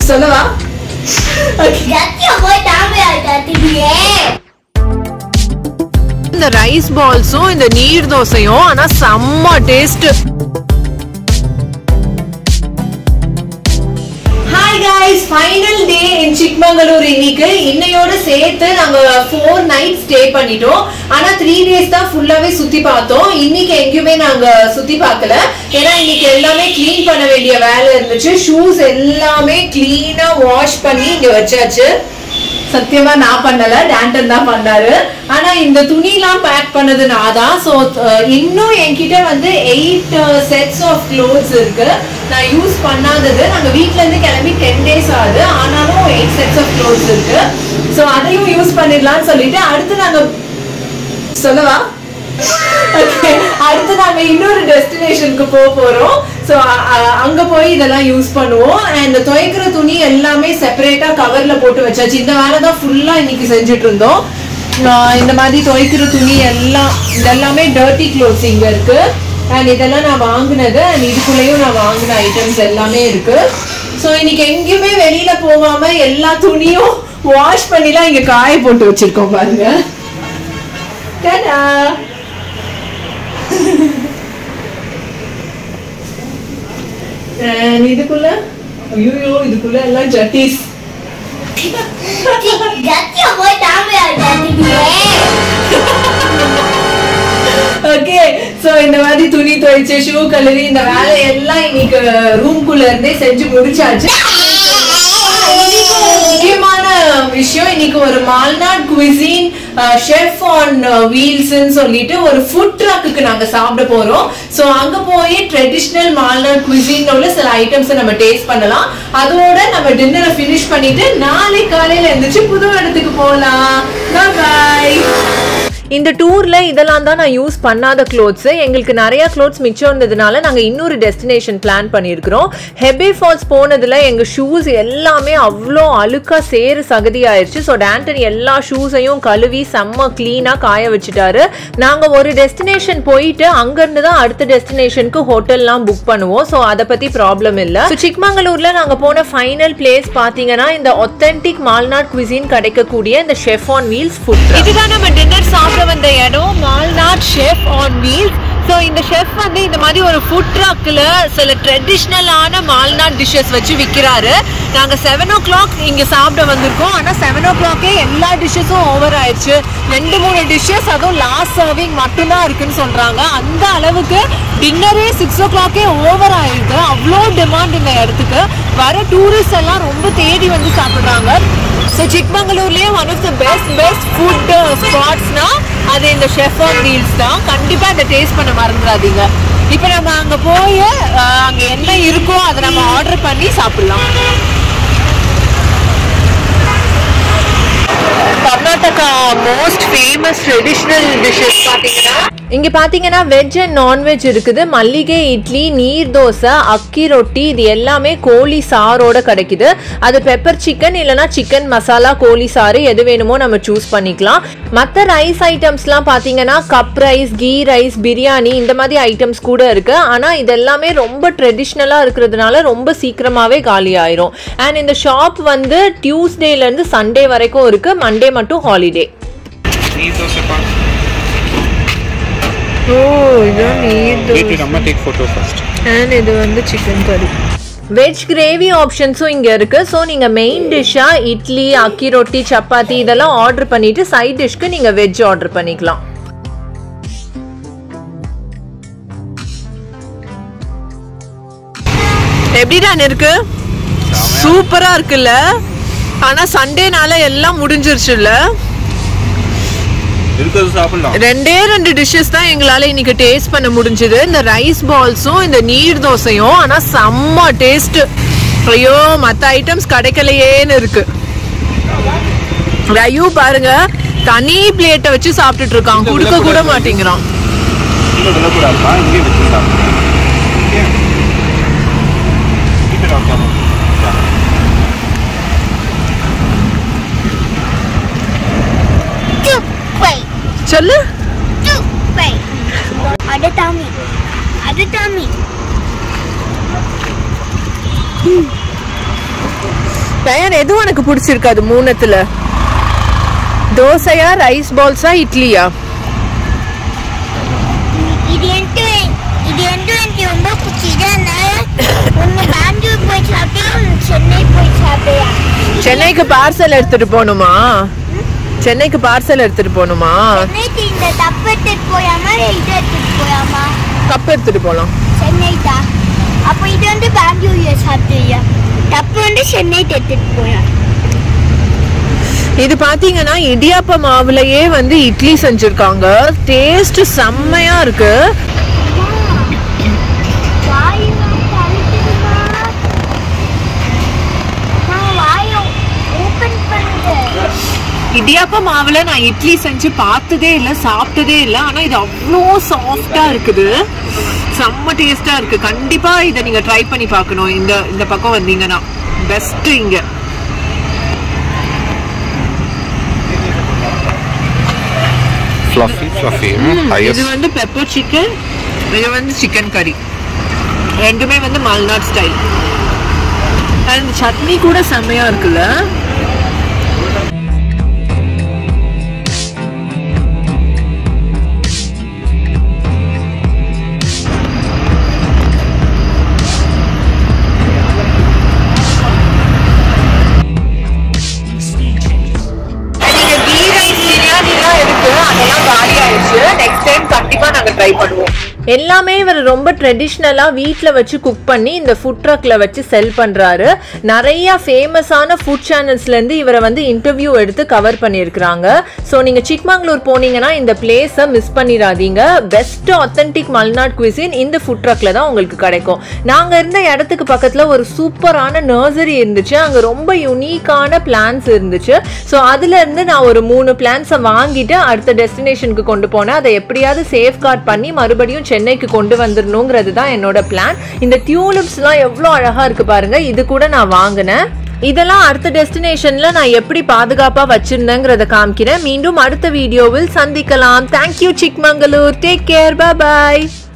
சொல்லவா சத்தியா போய் தாமியா கத்திட்டியே இந்த ரைஸ் பால்ஸும் இந்த நீர் தோசையும் ஆனா செம்ம taste hi guys final day in Chikmagalur இன்னைக்கு இன்னையோட சேர்த்து நாங்க ஃபோர் நைட் ஸ்டே பண்ணிட்டோம் ஆனா த்ரீ டேஸ் தான் ஃபுல்லாவே சுத்தி பார்த்தோம் இன்னைக்கு எங்கேயுமே நாங்க சுத்தி பார்க்கல ஏன்னா இன்னைக்கு எல்லாமே க்ளீன் பண்ண வேண்டிய வேலை இருந்துச்சு ஷூஸ் எல்லாமே க்ளீனா வாஷ் பண்ணி இங்க வச்சாச்சு சத்தியமா நான் பண்ணல டேண்டன் தான் பண்ணாரு ஆனா இந்த துணிலாம் பேக் பண்ணது நான் தான் ஸோ இன்னும் என்கிட்ட வந்து எயிட் செட்ஸ் ஆஃப் க்ளோத்ஸ் இருக்கு நான் யூஸ் பண்ணாதது நாங்க வீட்ல இருந்து கிளம்பி டென் டேஸ் ஆகுது ஆனாலும் எயிட் செட்ஸ் ஆஃப் க்ளோத்ஸ் இருக்கு ஸோ அதையும் யூஸ் பண்ணிடலாம்னு சொல்லிட்டு அடுத்து நாங்க சொல்லவா Okay. அடுத்து நாங்க இன்னொரு டெஸ்டினேஷனுக்கு போக போறோம் ஸோ அங்க போய் இதெல்லாம் யூஸ் பண்ணுவோம் அண்ட் துவைக்கிற துணி எல்லாமே செப்பரேட்டா கவர்ல போட்டு வச்சாச்சு இந்த வேலை தான் ஃபுல்லா இன்னைக்கு செஞ்சுட்டு இருந்தோம் ஆஹ் இந்த மாதிரி துவைக்கிற துணி எல்லாம் இதெல்லாமே டர்ட்டி க்ளோத்ஸ் இங்க இருக்கு அண்ட் இதெல்லாம் நான் வாங்கினது அண்ட் இதுக்குள்ளேயும் நான் வாங்கின ஐட்டம்ஸ் எல்லாமே இருக்கு ஸோ இன்னைக்கு எங்கேயுமே வெளியில போகாம எல்லா துணியும் வாஷ் பண்ணிலாம் இங்க காய போட்டு வச்சிருக்கோம் பாருங்க Ta-da! And இதுக்குள்ள ஐயோ இதுக்குள்ள எல்லாம் ஜட்டிஸ் சத்தியா போய் தாமியா கத்திட்டியே ஓகே சோ இந்த மாதிரி துணி துவைச்சு ஷூ கழுவி இந்த வேலை எல்லாம் இன்னைக்கு ரூம்குள்ள இருந்தே செஞ்சு முடிச்சாச்சு இன்னைக்கு ஒரு முக்கியமான விஷயம் இன்னைக்கு ஒரு மால்நாட் குவிசின் ஷெஃப் ஆன் வீல்ஸ்னு சொல்லிட்டு ஒரு ஃபுட் ட்ரக்குக்கு நாங்க சாப்பிட போறோம் சோ அங்க போய் ட்ரெடிஷ்னல் மால்நாட் குவிசின் உள்ள சில ஐட்டம்ஸ் நம்ம டேஸ்ட் பண்ணலாம் அதோட நம்ம டின்னரை ஃபினிஷ் பண்ணிட்டு நாளை காலையில எந்திரிச்சு புது இடத்துக்கு போலாம் பாய் இந்த டூர்ல இதெல்லாம் தான் நான் யூஸ் பண்ணாத க்ளோத்ஸ் எங்களுக்கு நிறைய க்ளோத்ஸ் மிச்சம் இருந்ததுனால நாங்க இன்னொரு டெஸ்டினேஷன் பிளான் பண்ணியிருக்கிறோம் ஹெபே ஃபால்ஸ் போனதுல எங்க ஷூஸ் எல்லாமே அவ்வளோ அழுக்கா சேறு சகதி ஆயிடுச்சு ஸோ டேண்டன் எல்லா ஷூஸையும் கழுவி செம்ம கிளீனா காய வச்சுட்டாரு நாங்க ஒரு டெஸ்டினேஷன் போயிட்டு அங்கிருந்து தான் அடுத்த டெஸ்டினேஷனுக்கு ஹோட்டல்லாம் புக் பண்ணுவோம் ஸோ அதை பத்தி ப்ராப்ளம் இல்லை ஸோ சிக்மங்களூர்ல நாங்க போன ஃபைனல் பிளேஸ் பாத்தீங்கன்னா இந்த ஒத்தென்டிக் மால்நாட் குவிசின் கிடைக்கக்கூடிய இந்த ஷெஃப் ஆன் வீல்ஸ் ஃபுட் இதுதான் நம்ம டின்னர் சாப்பிட வந்த இடம் Malnad chef on wheels so இந்த ஷெஃப் வந்து இந்த மாதிரி ஒரு ஃபுட் ட்ரக்கில் சில ட்ரெடிஷ்னலான மால்நாட் டிஷ்ஷஸ் வச்சு விற்கிறாரு நாங்கள் செவன் ஓ கிளாக் இங்கே சாப்பிட வந்திருக்கோம் ஆனால் செவன் ஓ கிளாக்கே எல்லா டிஷ்ஷஸும் ஓவர் ஆயிடுச்சு ரெண்டு மூணு டிஷ்ஷஸ் அதுவும் லாஸ்ட் சர்விங் மட்டும்தான் இருக்குன்னு சொல்கிறாங்க அந்த அளவுக்கு டின்னரே சிக்ஸ் ஓ கிளாக்கே ஓவர் ஆயிடுது அவ்வளோ டிமாண்ட் இந்த இடத்துக்கு வர டூரிஸ்ட் எல்லாம் ரொம்ப தேடி வந்து சாப்பிட்றாங்க ஸோ சிக்மங்களூர்லேயே one of the best best food ஸ்பாட்ஸ்னா அது இந்த ஷெஃப் ஆன் வீல்ஸ் தான் கண்டிப்பாக அதை டேஸ்ட் பண்ண மறந்துடாதீங்க இப்போ நம்ம அங்கே போய் அங்கே என்ன இருக்கோ அதை நம்ம ஆர்டர் பண்ணி சாப்பிடலாம் Karnataka most famous traditional dishes பார்த்தீங்கன்னா இங்க பாத்தீங்கன்னா வெஜ் அண்ட் நான்வெஜ் இருக்குது மல்லிகை இட்லி நீர் தோசை அக்கி ரொட்டி இது எல்லாமே கோழி சாரோட கிடைக்குது அது பெப்பர் சிக்கன் இல்லனா சிக்கன் மசாலா கோழி சாறு எது வேணுமோ நம்ம சூஸ் பண்ணிக்கலாம் மற்ற ரைஸ் ஐட்டம்ஸ்லாம் பாத்தீங்கன்னா cup rice ghee rice biryani இந்த மாதிரி ஐட்டம்ஸ் கூட இருக்கு ஆனா இது எல்லாமே ரொம்ப ட்ரெடிஷ்னலா இருக்கிறதுனால ரொம்ப சீக்கிரமாவே காலி ஆயிரும் அண்ட் இந்த ஷாப் வந்து டியூஸ்டேல இருந்து சண்டே வரைக்கும் இருக்கு மண்டே மட்டும் ஹாலிடே நீர் தோசை பா ஓ இதுதான் நீர் Wait, wait, அம்மா டேக் ஃபோட்டோ ஃபர்ஸ்ட் அண்ட் இது வந்து சிக்கன் கறி வெஜ் கிரேவி ஆப்ஷன்ஸும் இங்கே இருக்கு ஸோ நீங்கள் மெயின் டிஷ்ஷாக இட்லி அக்கி ரொட்டி சப்பாத்தி இதெல்லாம் ஆர்டர் பண்ணிட்டு சைட் டிஷ்க்கு நீங்கள் வெஜ் ஆர்டர் பண்ணிக்கலாம் எப்படிதான் இருக்கு சூப்பரா இருக்குல்ல ஆனா சண்டேனால எல்லாம் முடிஞ்சிருச்சுல்ல இருக்கிறது சாப்பிடலாம் ரெண்டே ரெண்டு டிஷ்ஷஸ் தான் எங்களால இன்னைக்கு டேஸ்ட் பண்ண முடிஞ்சது இந்த ரைஸ் பால்ஸும் இந்த நீர் தோசையும் ஆனா செம்ம டேஸ்ட் ஐயோ மத்த ஐட்டம்ஸ் கிடைக்கலையேன்னு இருக்கு ரயு பாருங்க தனி பிளேட்டை வச்சு சாப்பிட்டுட்டு இருக்கான் கொடுக்க கூட மாட்டேங்கிறான் இங்கே விடக்கூடாதுப்பா இங்கே வச்சு சாப்பிடலாம் Keep it on camera. Yeah. Tupay. சொல்லு Tupay. Ada Tami. Ada Tami. தயார் எது உனக்கு பிடிச்சிருக்கு அது மூணுத்துல தோசையா ரைஸ் பால்ஸா இட்லியா இது எனக்கு இது எனக்கு எனக்கு ரொம்ப பிடிச்சதுன்னா ஒன்று பெங்களூர் போய் சாப்பிட்டேன் ஒன்று சென்னை போய் சாப்பிட்டேன் சென்னைக்கு பார்சல் எடுத்துட்டு போகணுமா சென்னைக்கு பார்சல் எடுத்துட்டு போகணுமா சென்னைக்கு இந்த தப்பு எடுத்துட்டு போயாமா இது எடுத்துட்டு போயாமா கப் எடுத்துட்டு போலாம் சென்னை தான் அப்போ இது வந்து பெங்களூர் சாப்பிட்டீங்க தப்பு வந்து சென்னை எடுத்துட்டு போயா இது பாத்தீங்கன்னா இடியாப்ப மாவுலயே வந்து இட்லி செஞ்சிருக்காங்க டேஸ்ட் செம்மையா இருக்கு ஓபன் பண்ணுங்க இடியாப்ப மாவுல நான் இட்லி செஞ்சு பார்த்ததே இல்ல சாப்பிட்டதே இல்ல ஆனா இது அவ்வளோ சாஃப்டா இருக்குது செம்ம டேஸ்டா இருக்கு கண்டிப்பா இதை நீங்க ட்ரை பண்ணி பார்க்கணும் இந்த இந்த பக்கம் வந்தீங்கன்னா பெஸ்ட் இங்க ஃப்ளஃபி ஃப்ளஃபி இது ஹையஸ்ட் வந்து பெப்பர் சிக்கன் இது வந்து சிக்கன் கறி ரெண்டுமே வந்து மல்நாட் ஸ்டைல் அண்ட் சட்னி கூட செம்மையா இருக்குல்ல நீங்க கீ ரைஸ் பிரியாணிலாம் இருக்கு அதெல்லாம் காலி ஆயிடுச்சு நெக்ஸ்ட் டைம் கண்டிப்பா நாங்க ட்ரை பண்ணுவோம் எல்லாமே இவர் ரொம்ப ட்ரெடிஷ்னலா வீட்ல வச்சு குக் பண்ணி இந்த ஃபுட் ட்ரக்ல வச்சு செல் பண்றாரு நிறைய ஃபேமஸான ஃபுட் சேனல்ஸ்ல இருந்து இவரை வந்து இன்டர்வியூ எடுத்து கவர் பண்ணியிருக்கிறாங்க ஸோ நீங்க சிக்மங்களூர் போனீங்கன்னா இந்த பிளேஸை மிஸ் பண்ணிடாதீங்க பெஸ்ட் ஆத்தென்டிக் மல்நாட் குவிசின் இந்த ஃபுட் ட்ரக்ல தான் உங்களுக்கு கிடைக்கும் நாங்க இருந்த இடத்துக்கு பக்கத்துல ஒரு சூப்பரான நர்சரி இருந்துச்சு அங்க ரொம்ப யூனிக்கான பிளான்ஸ் இருந்துச்சு ஸோ அதுல இருந்து நான் ஒரு மூணு பிளான்ஸை வாங்கிட்டு அடுத்த டெஸ்டினேஷனுக்கு கொண்டு போனேன் அதை எப்படியாவது சேஃப் கார்ட் பண்ணி மறுபடியும் சென்னைக்கு கொண்டு வந்துடணுங்கிறது தான் என்னோட பிளான் இந்த டியூலிப்ஸ்லாம் எவ்வளோ அழகா இருக்கு பாருங்க இது கூட நான் வாங்கினேன் இதெல்லாம் அடுத்த டெஸ்டினேஷன்ல நான் எப்படி பாதுகாப்பா வச்சிருந்தேங்கிறத காமிக்கிறேன் மீண்டும் அடுத்த வீடியோவில் சந்திக்கலாம் தேங்க்யூ சிக்மங்களூர் டேக் கேர் பாய்